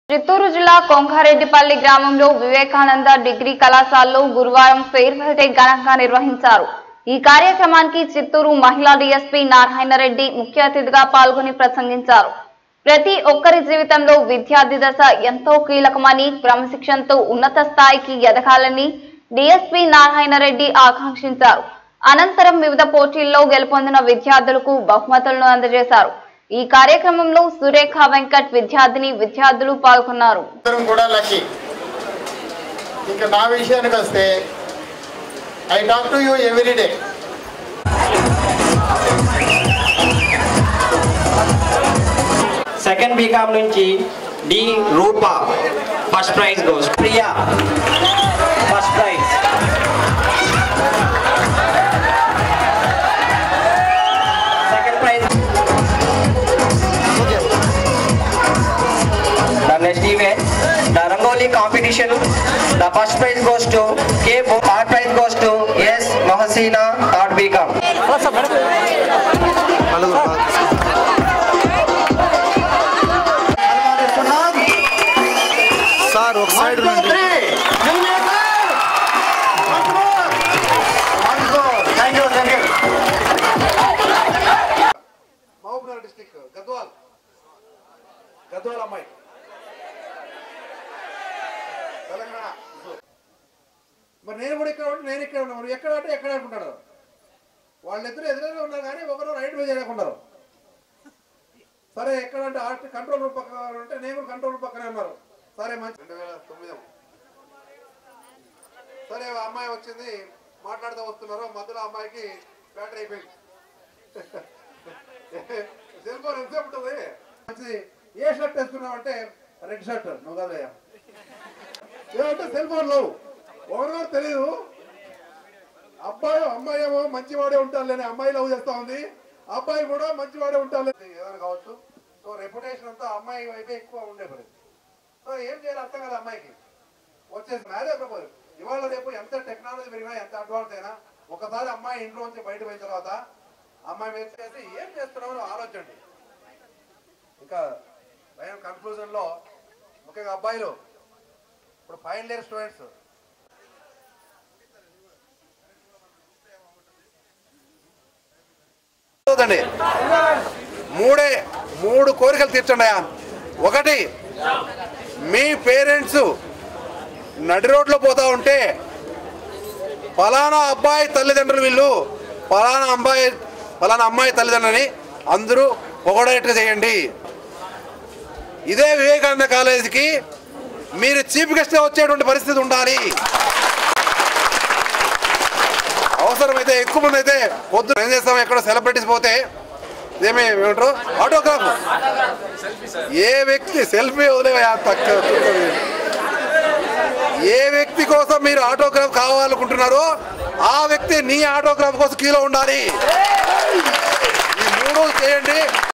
చిత్తూరు జిల్లా కొంగారెడ్డిపల్లి గ్రామంలో వివేకానంద డిగ్రీ కళాశాలలో గురువారం ఫేర్వెల్ డే ఘనంగా నిర్వహించారు ఈ కార్యక్రమానికి చిత్తూరు మహిళా డీఎస్పీ నారాయణరెడ్డి ముఖ్య అతిథిగా పాల్గొని ప్రసంగించారు ప్రతి ఒక్కరి జీవితంలో విద్యార్థి దశ ఎంతో కీలకమని క్రమశిక్షణతో ఉన్నత స్థాయికి ఎదగాలని డీఎస్పీ నారాయణరెడ్డి ఆకాంక్షించారు అనంతరం వివిధ పోటీల్లో గెలుపొందిన విద్యార్థులకు బహుమతులను అందజేశారు ఈ కార్యక్రమంలో సురేఖ వెంకట్ విద్యార్థిని విద్యార్థులు పాల్గొన్నారు అందరం కూడా లక్కీ ఇంకా నా విషయానికి వస్తే I talk to you every day second BCom నుంచి D Rupa first prize goes Priya first prize second prize The next event, the Rangoli competition, the first prize goes to K. Bo, third prize goes to S. Mahasina, third BCom. Sir ఒక side నుండి Mahabubnagar district Gadwal Gadwal అమ్మాయి తెలంగాణ మరి నేను కూడా ఇక్కడ ఉంటే నేను ఇక్కడ ఉన్నాను ఎక్కడ అంటే ఎక్కడ అనుకుంటాడు వాళ్ళిద్దరు ఎదురుగా ఉన్నారు కానీ ఒకరు రైట్ మీద చేయకున్నారు సరే ఎక్కడ అంటే ఆర్ట్ కంట్రోల్ రూమ్ పక్కన ఉంటే నేను కూడా కంట్రోల్ రూమ్ పక్కనే ఉన్నారు సరే మంచి రెండు వేల తొమ్మిది సరే ఆ అమ్మాయి వచ్చింది మాట్లాడుతూ వస్తున్నారు మధ్యలో అమ్మాయికి బ్యాటరీ అయిపోయింది సెల్ ఫోన్ ఎంతసేపు ఉంటుంది మంచిది ఏ షర్ట్ వేసుకున్నావు అంటే రెడ్ షర్ట్ నువ్వు కదయ్యా ఏమంటే సెల్ ఫోన్ లేవు ఎవరో తెలియదు అబ్బాయి అమ్మాయి ఏమో మంచివాడే ఉంటారులేని అమ్మాయి లవ్ చేస్తా ఉంది అబ్బాయి కూడా మంచివాడే ఉంటారు ఏదైనా కావచ్చు సో రెప్యుటేషన్ అంతా అమ్మాయి వైపే ఎక్కువ ఉండే పని సో ఏం చేయాలి అర్థం కదా అమ్మాయికి వచ్చేసి అదే ప్రపోజ్ ఇవాళ రేపు ఎంత టెక్నాలజీ పెరిగినా ఎంత అడ్వాన్స్ అయినా ఒకసారి అమ్మాయి ఇంట్లో నుంచి బయట పోయిన తర్వాత అమ్మాయి మీద చేసి ఏం చేస్తున్నామో ఆలోచండి ఇంకా భయం కన్క్లూజన్ లో ముఖ్యంగా అబ్బాయిలు ఇప్పుడు ఫైనల్ ఇయర్ స్టూడెంట్స్ చదవండి. మూడే మూడు కోరికలు తీర్చండి అయ్యా. ఒకటి మీ పేరెంట్స్ నడి రోడ్లో పోతా ఉంటే ఫలానా అబ్బాయి తల్లిదండ్రులు వీళ్ళు ఫలానా అబ్బాయి ఫలానా అమ్మాయి తల్లిదండ్రులని అందరూ పొగడేట్టుగా చేయండి ఇదే వివేకానంద కాలేజీకి మీరు చీఫ్ గెస్ట్గా వచ్చేటువంటి పరిస్థితి ఉండాలి అవసరమైతే ఎక్కువ మంది అయితే పొద్దున ఏం చేస్తాం ఎక్కడ సెలబ్రిటీస్ పోతే ఏమి ఏమంటారు ఆటోగ్రాఫ్ ఏ వ్యక్తి సెల్ఫీ వదిలేవా తక్కువ ఏ వ్యక్తి కోసం మీరు ఆటోగ్రాఫ్ కావాలనుకుంటున్నారో ఆ వ్యక్తి నీ ఆటోగ్రాఫ్ కోసం కీలో ఉండాలి ఈ మూడు చేయండి